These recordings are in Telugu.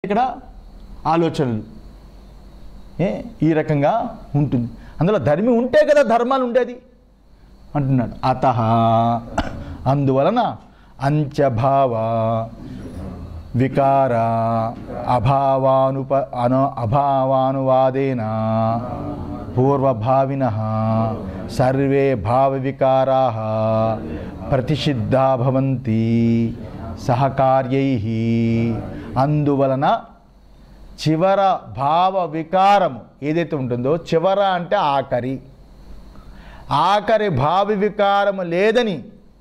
ఇక్కడ ఆలోచనలు ఏ ఈ రకంగా ఉంటుంది అందులో ధర్మి ఉంటే కదా ధర్మాలు ఉండేది అంటున్నాడు అత అందువలన అంచభావ వికార అభావానుప అను అభావానువాదేన పూర్వభావిన సర్వే భావ వికారా ప్రతిషిద్ధా భవంతి సహకార్యై అందువలన చివర భావ వికారము ఏదైతే ఉంటుందో చివర అంటే ఆఖరి ఆఖరి భావ వికారము లేదని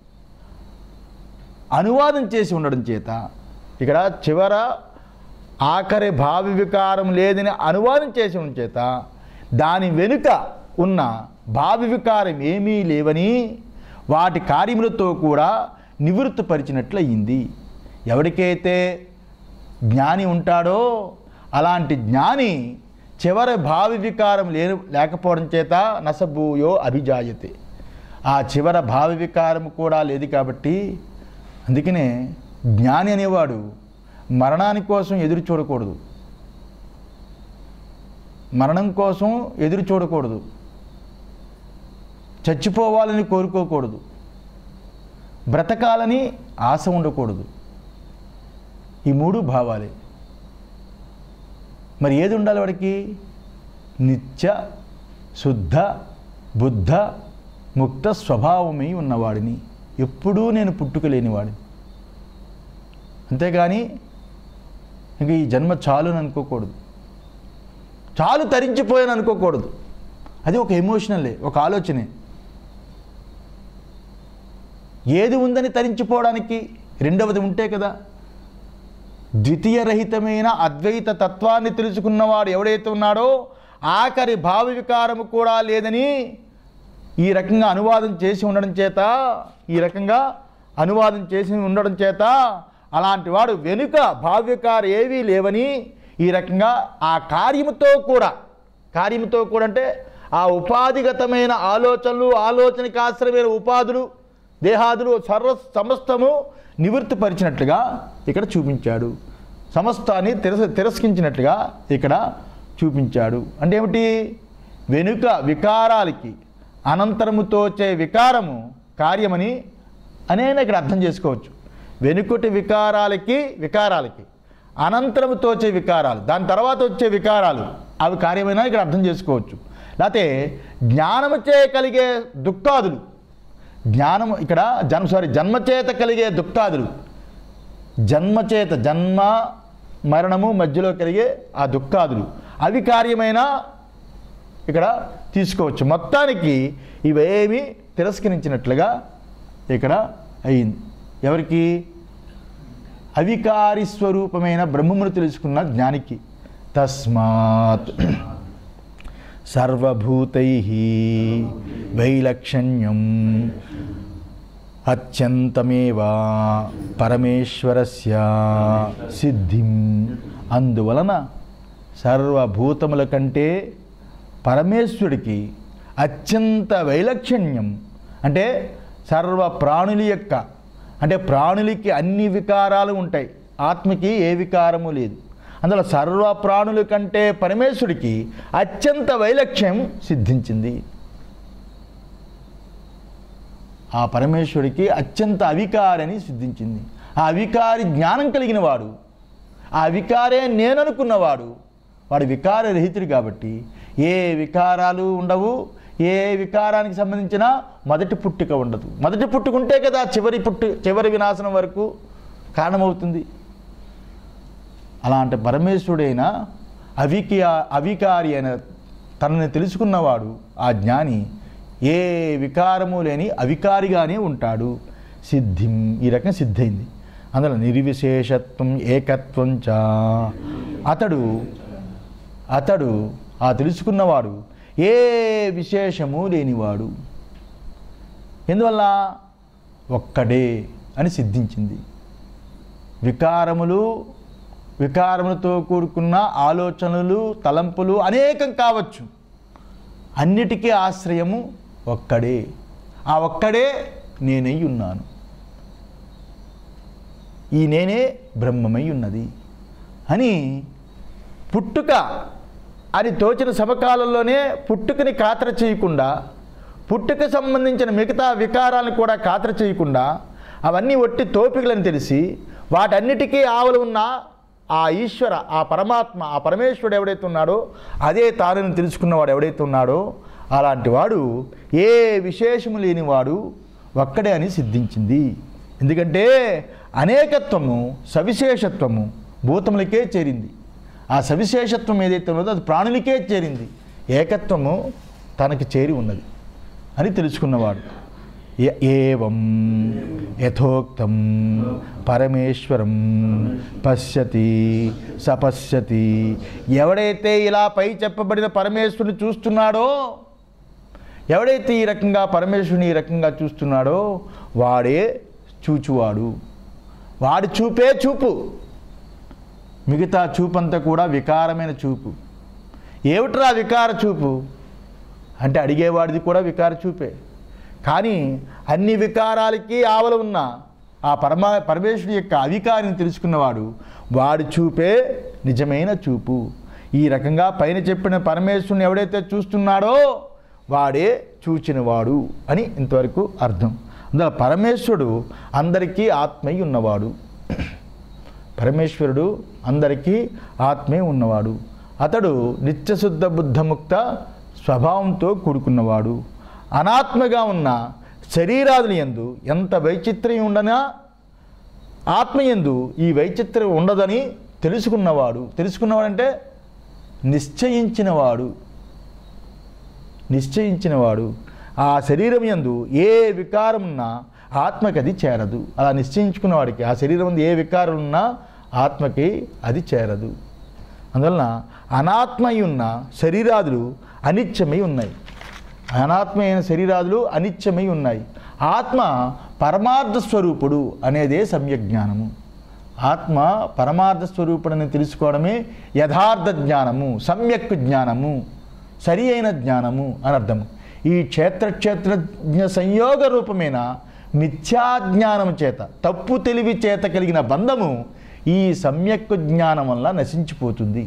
అనువాదం చేసి ఉండడం చేత ఇక్కడ చివర ఆఖరి భావ వికారం లేదని అనువాదం చేసి ఉండడం చేత దాని వెనుక ఉన్న భావ వికారం ఏమీ లేవని వాటి కార్యములతో కూడా నివృత్తిపరిచినట్లయింది ఎవరికైతే జ్ఞాని ఉంటాడో అలాంటి జ్ఞాని చివరి భావి వికారం లేని లేకపోవడం చేత నసభూయో అభిజాయతే ఆ చివర భావి వికారం కూడా లేదు కాబట్టి అందుకనే జ్ఞాని అనేవాడు మరణాని కోసం ఎదురు చూడకూడదు మరణం కోసం ఎదురు చూడకూడదు చచ్చిపోవాలని కోరుకోకూడదు బ్రతకాలని ఆశ ఉండకూడదు ఈ మూడు భావాలే మరి ఏది ఉండాలి వాడికి నిత్య శుద్ధ బుద్ధ ముక్త స్వభావమై ఉన్నవాడిని ఎప్పుడూ నేను పుట్టుక లేనివాడిని అంతేగాని ఇంక ఈ జన్మ చాలు అని అనుకోకూడదు చాలు తరించిపోయాను అనుకోకూడదు అది ఒక ఎమోషనలే ఒక ఆలోచనే ఏది ఉందని తరించిపోవడానికి రెండవది ఉంటే కదా ద్వితీయ రహితమైన అద్వైత తత్వాన్ని తెలుసుకున్నవాడు ఎవడైతే ఉన్నాడో ఆఖరి భావ వికారము కూడా లేదని ఈ రకంగా అనువాదం చేసి ఉండడం చేత ఈ రకంగా అనువాదం చేసి ఉండడం చేత అలాంటి వాడు వెనుక భావ్యకారు ఏవీ లేవని ఈ రకంగా ఆ కార్యముతో కూడా కార్యముతో కూడా అంటే ఆ ఉపాధిగతమైన ఆలోచనలు ఆలోచనకి ఆశ్రయమైన ఉపాధులు దేహాదులు సర్వ సమస్తము నివృత్తిపరిచినట్లుగా ఇక్కడ చూపించాడు సమస్తాన్ని తిరస్ తిరస్కరించినట్లుగా ఇక్కడ చూపించాడు అంటే ఏమిటి వెనుక వికారాలకి అనంతరము తోచే వికారము కార్యమని అనేనా ఇక్కడ అర్థం చేసుకోవచ్చు వెనుకటి వికారాలకి వికారాలకి అనంతరము తోచే వికారాలు దాని తర్వాత వచ్చే వికారాలు అవి కార్యమైనా ఇక్కడ అర్థం చేసుకోవచ్చు లేకపోతే జ్ఞానము చే కలిగే దుఃఖాదులు జ్ఞానము ఇక్కడ జన్మ సారీ జన్మచేత కలిగే దుఃఖాదులు జన్మచేత జన్మ మరణము మధ్యలో కలిగే ఆ దుఃఖాదులు అవి కార్యమైన ఇక్కడ తీసుకోవచ్చు మొత్తానికి ఇవేమి తిరస్కరించినట్లుగా ఇక్కడ అయింది ఎవరికి అవికారి స్వరూపమైన బ్రహ్మమును తెలుసుకున్న జ్ఞానికి తస్మాత్ సర్వభూతై వైలక్షణ్యం అత్యంతమేవా పరమేశ్వరస్య సిద్ధిం అందువలన సర్వభూతముల కంటే పరమేశ్వరుడికి అత్యంత వైలక్షణ్యం అంటే సర్వ ప్రాణుల యొక్క అంటే ప్రాణులకి అన్ని వికారాలు ఉంటాయి ఆత్మకి ఏ వికారము లేదు అందులో సర్వ ప్రాణుల కంటే పరమేశ్వరుడికి అత్యంత వైలక్ష్యం సిద్ధించింది ఆ పరమేశ్వరుడికి అత్యంత అవికారని సిద్ధించింది ఆ అవికారి జ్ఞానం కలిగిన వాడు ఆ వికారే నేననుకున్నవాడు వాడు వికారరహితుడు కాబట్టి ఏ వికారాలు ఉండవు ఏ వికారానికి సంబంధించిన మొదటి పుట్టుక ఉండదు మొదటి పుట్టుక ఉంటే కదా చివరి పుట్టు చివరి వినాశనం వరకు కారణమవుతుంది అలాంటి పరమేశ్వరుడైన అవికి అవికారి అయిన తనని తెలుసుకున్నవాడు ఆ జ్ఞాని ఏ వికారము లేని అవికారిగానే ఉంటాడు సిద్ధిం ఈ రకం సిద్ధైంది అందులో నిర్విశేషత్వం ఏకత్వం చ అతడు అతడు ఆ తెలుసుకున్నవాడు ఏ విశేషము లేనివాడు ఎందువల్ల ఒక్కడే అని సిద్ధించింది వికారములు వికారములతో కూడుకున్న ఆలోచనలు తలంపులు అనేకం కావచ్చు అన్నిటికీ ఆశ్రయము ఒక్కడే ఆ ఒక్కడే నేనై ఉన్నాను ఈ నేనే బ్రహ్మమై ఉన్నది అని పుట్టుక అని తోచిన సమకాలంలోనే పుట్టుకని ఖాతర చేయకుండా పుట్టుక సంబంధించిన మిగతా వికారాలను కూడా ఖాతర చేయకుండా అవన్నీ ఒట్టి తోపికలని తెలిసి వాటన్నిటికీ ఆవలు ఉన్న ఆ ఈశ్వర ఆ పరమాత్మ ఆ పరమేశ్వరుడు ఎవడైతే ఉన్నాడో అదే తానని తెలుసుకున్నవాడు ఎవడైతే ఉన్నాడో అలాంటి వాడు ఏ విశేషము లేనివాడు ఒక్కడే అని సిద్ధించింది ఎందుకంటే అనేకత్వము సవిశేషత్వము భూతములకే చేరింది ఆ సవిశేషత్వం ఏదైతే ఉన్నదో అది ప్రాణులకే చేరింది ఏకత్వము తనకి చేరి ఉన్నది అని తెలుసుకున్నవాడు య- ఏవం యథోక్తం పరమేశ్వరం పశ్యతి సపశ్యతి ఎవడైతే ఇలా పై చెప్పబడిన పరమేశ్వరుని చూస్తున్నాడో ఎవడైతే ఈ రకంగా పరమేశ్వరుని ఈ రకంగా చూస్తున్నాడో వాడే చూచువాడు వాడి చూపే చూపు మిగతా చూపంతా కూడా వికారమైన చూపు ఏమిట్రా వికార చూపు అంటే అడిగేవాడిది కూడా వికార చూపే కానీ అన్ని వికారాలకి ఆవల ఉన్న ఆ పరమా పరమేశ్వరుడి యొక్క అధికారిని తెలుసుకున్నవాడు వాడి చూపే నిజమైన చూపు ఈ రకంగా పైన చెప్పిన పరమేశ్వరుని ఎవడైతే చూస్తున్నాడో వాడే చూచినవాడు అని ఇంతవరకు అర్థం అందులో పరమేశ్వరుడు అందరికీ ఆత్మయ్య ఉన్నవాడు పరమేశ్వరుడు అందరికీ ఆత్మే ఉన్నవాడు అతడు నిత్యశుద్ధ బుద్ధముక్త స్వభావంతో కూడుకున్నవాడు అనాత్మగా ఉన్న శరీరాదుల యందు ఎంత వైచిత్ర్యం ఉండనా ఆత్మయందు ఈ వైచిత్ర్యం ఉండదని తెలుసుకున్నవాడు తెలుసుకున్నవాడంటే నిశ్చయించినవాడు నిశ్చయించినవాడు ఆ శరీరం యందు ఏ వికారం ఉన్నా ఆత్మకి అది చేరదు అలా నిశ్చయించుకున్న వాడికి ఆ శరీరం యందు ఏ వికారం ఉన్నా ఆత్మకి అది చేరదు అందువలన అనాత్మై ఉన్న శరీరాదులు అనిత్యమై ఉన్నాయి అనాత్మైన శరీరాదులు అనిత్యమై ఉన్నాయి ఆత్మ పరమార్థ స్వరూపుడు అనేదే సమ్యజ్ఞానము ఆత్మ పరమార్థ స్వరూపుడని తెలుసుకోవడమే యథార్థ జ్ఞానము సమ్యక్ జ్ఞానము సరి అయిన జ్ఞానము అని అర్థము ఈ క్షేత్ర క్షేత్రజ్ఞ సంయోగ రూపమైన మిథ్యాజ్ఞానము చేత తప్పు తెలివి చేత కలిగిన బంధము ఈ సమ్యక్ జ్ఞానం వల్ల నశించిపోతుంది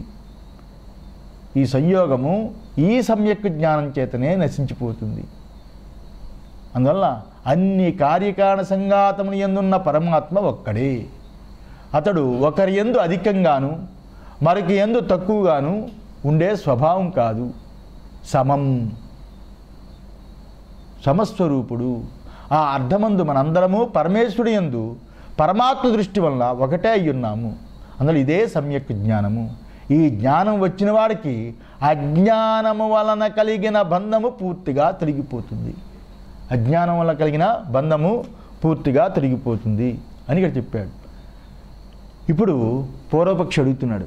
ఈ సంయోగము ఈ సమ్యక్ జ్ఞానం చేతనే నశించిపోతుంది అందువల్ల అన్ని కార్యకారణ సంఘాతముని ఎందున్న పరమాత్మ ఒక్కడే అతడు ఒకరి ఎందు అధికంగాను మరొక ఎందు తక్కువగాను ఉండే స్వభావం కాదు సమం సమస్వరూపుడు ఆ అర్ధమందు మనందరము పరమేశ్వరుడి యందు పరమాత్మ దృష్టి వలన ఒకటే అయ్యున్నాము అందులో ఇదే సమ్యక్ జ్ఞానము ఈ జ్ఞానం వచ్చిన వాడికి అజ్ఞానము వలన కలిగిన బంధము పూర్తిగా తొలగిపోతుంది అజ్ఞానం వల్ల కలిగిన బంధము పూర్తిగా తొలగిపోతుంది అని ఇక్కడ చెప్పాడు ఇప్పుడు పూర్వపక్షి అడుగుతున్నాడు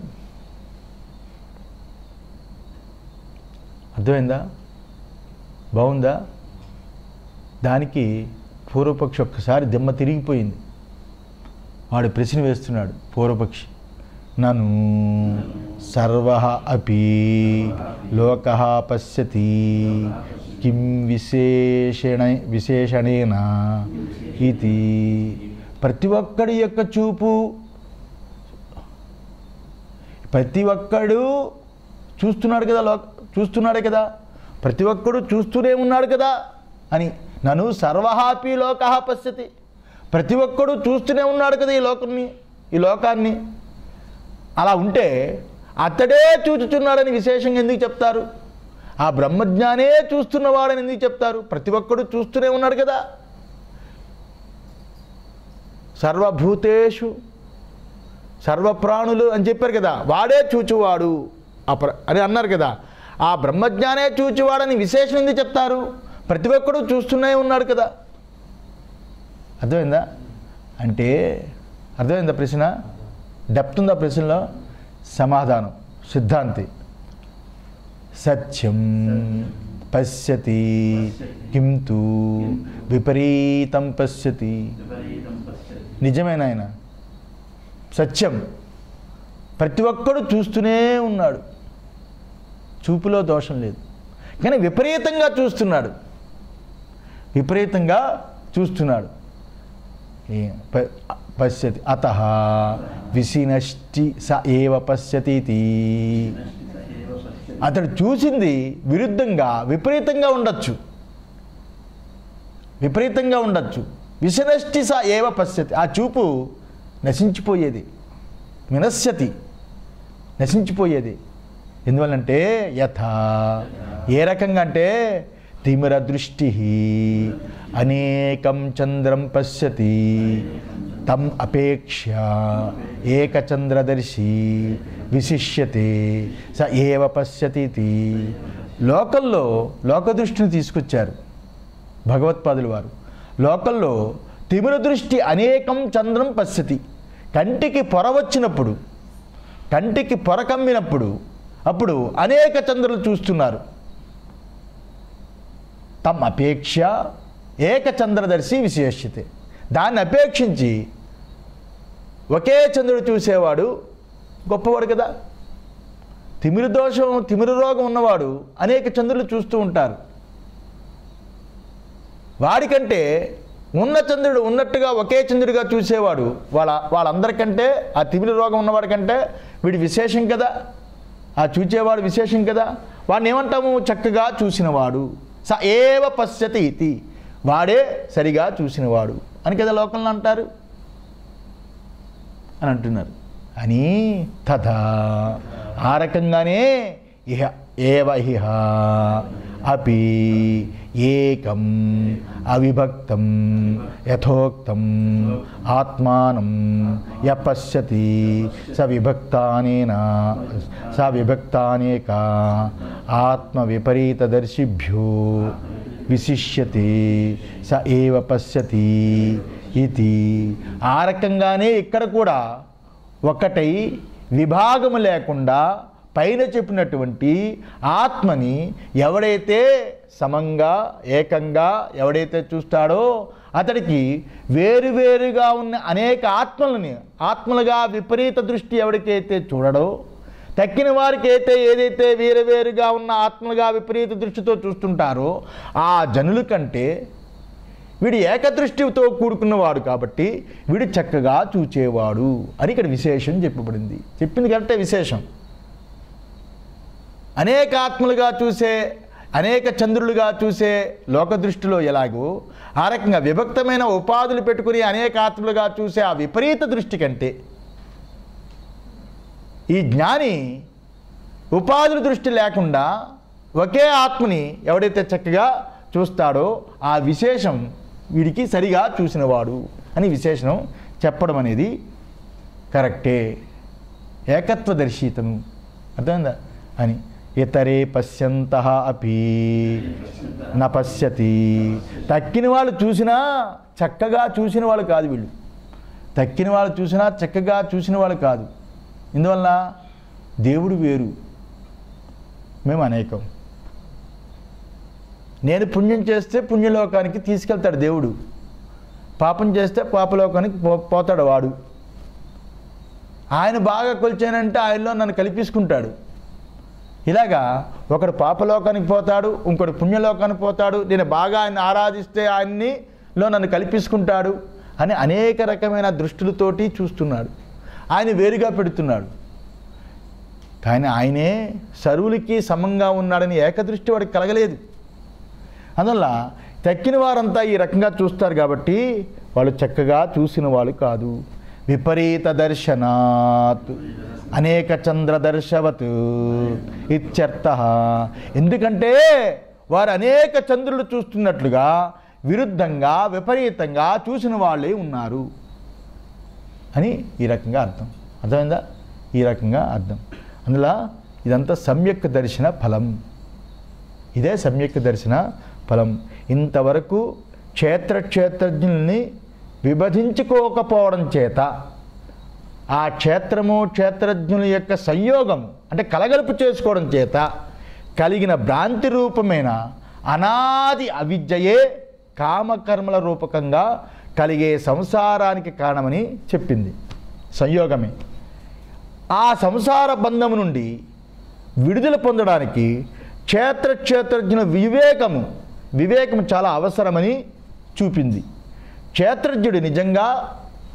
అర్థమైందా బాగుందా దానికి పూర్వపక్షి ఒక్కసారి దిమ్మ తిరిగిపోయింది వాడు ప్రశ్న వేస్తున్నాడు పూర్వపక్షి నను సర్వ అపి లోక పశ్యతి కిం విశేషణ విశేషణేన ఇది ప్రతి ఒక్కడి యొక్క చూపు ప్రతి ఒక్కడు చూస్తున్నాడు కదా లోక చూస్తున్నాడు కదా ప్రతి ఒక్కడు చూస్తూనే ఉన్నాడు కదా అని నన్ను సర్వహాపి లోక పశ్యతి ప్రతి ఒక్కడు చూస్తూనే ఉన్నాడు కదా ఈ లోకాన్ని ఈ లోకాన్ని అలా ఉంటే అతడే చూచుచున్నాడని విశేషంగా ఎందుకు చెప్తారు ఆ బ్రహ్మజ్ఞానే చూస్తున్నవాడని ఎందుకు చెప్తారు ప్రతి ఒక్కడు చూస్తూనే ఉన్నాడు కదా సర్వభూతేషు సర్వప్రాణులు అని చెప్పారు కదా వాడే చూచువాడు అప్ర అని అన్నారు కదా ఆ బ్రహ్మజ్ఞానే చూచువాడని విశేషం ఎందుకు చెప్తారు ప్రతి ఒక్కడు చూస్తూనే ఉన్నాడు కదా అర్థమైందా అంటే అర్థమైందా ప్రశ్న డెప్త్ ఉందా ప్రశ్నలో సమాధానం సిద్ధాంతి సత్యం పశ్యతి కింతు విపరీతం పశ్యతి నిజమేనా ఆయన సత్యం ప్రతి ఒక్కడు చూస్తూనే ఉన్నాడు చూపులో దోషం లేదు కానీ విపరీతంగా చూస్తున్నాడు విపరీతంగా చూస్తున్నాడు ఏ- ప్ర- పశ్యతి అత విసినష్టి స ఏవ పశ్యతి అతడు చూసింది విరుద్ధంగా విపరీతంగా ఉండొచ్చు విపరీతంగా ఉండొచ్చు విశనష్టి స ఏవ పశ్యతి ఆ చూపు నశించిపోయేది వినశ్యతి నశించిపోయేది ఎందువల్లంటే యథ ఏ రకంగా అంటే తిమిర దృష్టి అనేకం చంద్రం పశ్యతి తం అపేక్ష ఏకచంద్రదర్శి విశిష్యతే స ఏవ పశ్యతి ఇది. లోకల్లో లోకదృష్టిని తీసుకొచ్చారు భగవత్పాదులు వారు లోకల్లో తిమిర దృష్టి అనేకం చంద్రం పశ్యతి కంటికి పొర వచ్చినప్పుడు కంటికి పొర కమ్మినప్పుడు అప్పుడు అనేక చంద్రులు చూస్తున్నారు తమ అపేక్ష ఏకచంద్రదర్శి విశేషితే దాన్ని అపేక్షించి ఒకే చంద్రుడు చూసేవాడు గొప్పవాడు కదా తిమిరి దోషం తిమిరి రోగం ఉన్నవాడు అనేక చంద్రులు చూస్తూ ఉంటారు వాడికంటే ఉన్న చంద్రుడు ఉన్నట్టుగా ఒకే చంద్రుడిగా చూసేవాడు వాళ్ళ వాళ్ళందరికంటే ఆ తిమిరి రోగం ఉన్నవాడికంటే వీడి విశేషం కదా ఆ చూచేవాడు విశేషం కదా వాడిని ఏమంటాము చక్కగా చూసినవాడు స ఏవ పశ్యతి ఇతి వాడే సరిగా చూసినవాడు అని కదా లోకంలో అంటారు అని అంటున్నారు అని తథా ఆ రకంగానే ఇహ ఏవ ఇహ అపి ఏకం అవిభక్తం యథోక్తం ఆత్మానం య పశ్యతి స విభక్తానేన స విభక్తానేక ఆత్మవిపరీతదర్శిభ్యో విశిష్యతే స ఏవ పశ్యతి ఇది ఆ రకంగానే ఇక్కడ కూడా ఒకటై విభాగము లేకుండా పైన చెప్పినటువంటి ఆత్మని ఎవడైతే సమంగా ఏకంగా ఎవడైతే చూస్తాడో అతడికి వేరువేరుగా ఉన్న అనేక ఆత్మలని ఆత్మలుగా విపరీత దృష్టి ఎవరికైతే చూడడో తక్కిన వారికి అయితే ఏదైతే వేరువేరుగా ఉన్న ఆత్మలుగా విపరీత దృష్టితో చూస్తుంటారో ఆ జనుల కంటే వీడు ఏకదృష్టితో కూడుకున్నవాడు కాబట్టి వీడు చక్కగా చూచేవాడు అని ఇక్కడ విశేషం చెప్పబడింది చెప్పింది కరెక్టే విశేషం అనేక ఆత్మలుగా చూసే అనేక చంద్రులుగా చూసే లోక దృష్టిలో ఎలాగో ఆ రకంగా విభక్తమైన ఉపాధులు పెట్టుకుని అనేక ఆత్మలుగా చూసే ఆ విపరీత దృష్టి కంటే ఈ జ్ఞాని ఉపాధుల దృష్టి లేకుండా ఒకే ఆత్మని ఎవడైతే చక్కగా చూస్తాడో ఆ విశేషం వీడికి సరిగా చూసినవాడు అని విశేషణం చెప్పడం అనేది కరెక్టే ఏకత్వదర్శితము అర్థమైందా అని ఇతరే పశ్యంత అపి న పశ్యతి తక్కిన వాళ్ళు చూసినా చక్కగా చూసిన వాళ్ళు కాదు వీళ్ళు తక్కిన వాళ్ళు చూసినా చక్కగా చూసిన వాళ్ళు కాదు ఇందువల్ల దేవుడు వేరు మేము అనేకం నేను పుణ్యం చేస్తే పుణ్యలోకానికి తీసుకెళ్తాడు దేవుడు పాపం చేస్తే పాపలోకానికి పో పోతాడు వాడు ఆయన బాగా కొలిచానంటే ఆయనలో నన్ను కల్పించుకుంటాడు ఇలాగా ఒకడు పాపలోకానికి పోతాడు ఇంకోటి పుణ్యలోకానికి పోతాడు నేను బాగా ఆయన ఆరాధిస్తే ఆయన్ని లో నన్ను కల్పించుకుంటాడు అని అనేక రకమైన దృష్టిలతోటి చూస్తున్నాడు ఆయన వేరుగా పెడుతున్నాడు కానీ ఆయనే సరువులకి సమంగా ఉన్నాడని ఏకదృష్టి వాడికి కలగలేదు అందువల్ల తక్కిన వారంతా ఈ రకంగా చూస్తారు కాబట్టి వాళ్ళు చక్కగా చూసిన వాళ్ళు కాదు విపరీత దర్శనాత్ అనేక చంద్రదర్శవత్ ఇత్యర్థ ఎందుకంటే వారు అనేక చంద్రులు చూస్తున్నట్లుగా విరుద్ధంగా విపరీతంగా చూసిన వాళ్ళే ఉన్నారు అని ఈ రకంగా అర్థం అర్థమైందా ఈ రకంగా అర్థం అందులో ఇదంతా సమ్యక్ దర్శన ఫలం ఇదే సమ్యక్ దర్శన ఫలం ఇంతవరకు క్షేత్ర క్షేత్రజ్ఞుల్ని విభజించుకోకపోవడం చేత ఆ క్షేత్రము క్షేత్రజ్ఞుల యొక్క సంయోగం అంటే కలగలుపు చేసుకోవడం చేత కలిగిన భ్రాంతి రూపమైన అనాది అవిద్యయే కామకర్మల రూపకంగా కలిగే సంసారానికి కారణమని చెప్పింది సంయోగమే ఆ సంసార బంధము నుండి విడుదల పొందడానికి క్షేత్ర క్షేత్రజ్ఞుల వివేకము వివేకము చాలా అవసరమని చూపింది క్షేత్రజ్ఞుడు నిజంగా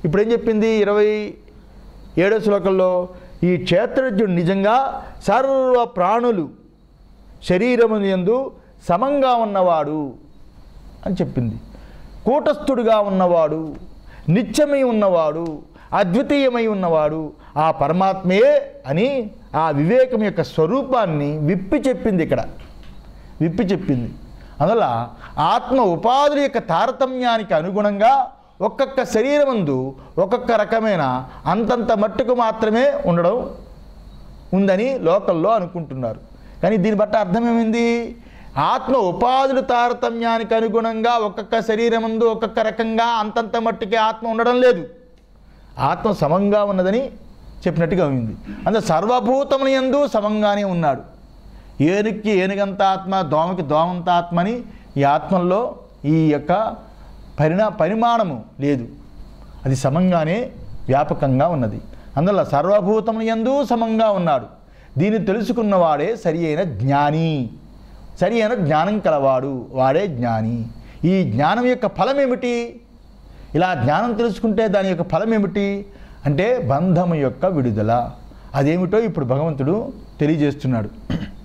ఇప్పుడు ఏం చెప్పింది ఇరవై ఏడో శ్లోకంలో ఈ క్షేత్రజ్ఞుడు నిజంగా సర్వ ప్రాణులు శరీరము యందు సమంగా ఉన్నవాడు అని చెప్పింది కూటస్థుడుగా ఉన్నవాడు నిత్యమై ఉన్నవాడు అద్వితీయమై ఉన్నవాడు ఆ పరమాత్మే అని ఆ వివేకం యొక్క స్వరూపాన్ని విప్పి చెప్పింది ఇక్కడ విప్పి చెప్పింది అందువల్ల ఆత్మ ఉపాధుల యొక్క తారతమ్యానికి అనుగుణంగా ఒక్కొక్క శరీరమందు ఒక్కొక్క రకమైన అంతంత మట్టుకు మాత్రమే ఉండడం ఉందని లోకల్లో అనుకుంటున్నారు కానీ దీన్ని బట్టి అర్థం ఏమైంది ఆత్మ ఉపాధుల తారతమ్యానికి అనుగుణంగా ఒక్కొక్క శరీరమందు ఒక్కొక్క రకంగా అంతంత మట్టుకే ఆత్మ ఉండడం లేదు ఆత్మ సమంగా ఉన్నదని చెప్పినట్టుగా ఉంది అందులో సర్వభూతముల యందు సమంగానే ఉన్నాడు ఏనుగుకి ఏనుగంత ఆత్మ దోమకి దోమంత ఆత్మ అని ఈ ఆత్మల్లో ఈ యొక్క పరిణా పరిమాణము లేదు అది సమంగానే వ్యాపకంగా ఉన్నది అందువల్ల సర్వభూతముల యందు సమంగా ఉన్నాడు దీన్ని తెలుసుకున్నవాడే సరి అయిన జ్ఞాని సరి అయిన జ్ఞానం కలవాడు వాడే జ్ఞాని ఈ జ్ఞానం యొక్క ఫలం ఏమిటి ఇలా జ్ఞానం తెలుసుకుంటే దాని యొక్క ఫలం ఏమిటి అంటే బంధము యొక్క విడుదల అదేమిటో ఇప్పుడు భగవంతుడు తెలియజేస్తున్నాడు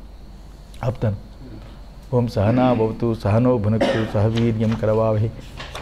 ఆపుతాను ఓం సహనా భవతు సహనో భునక్తు సహవీర్యం కరవావహి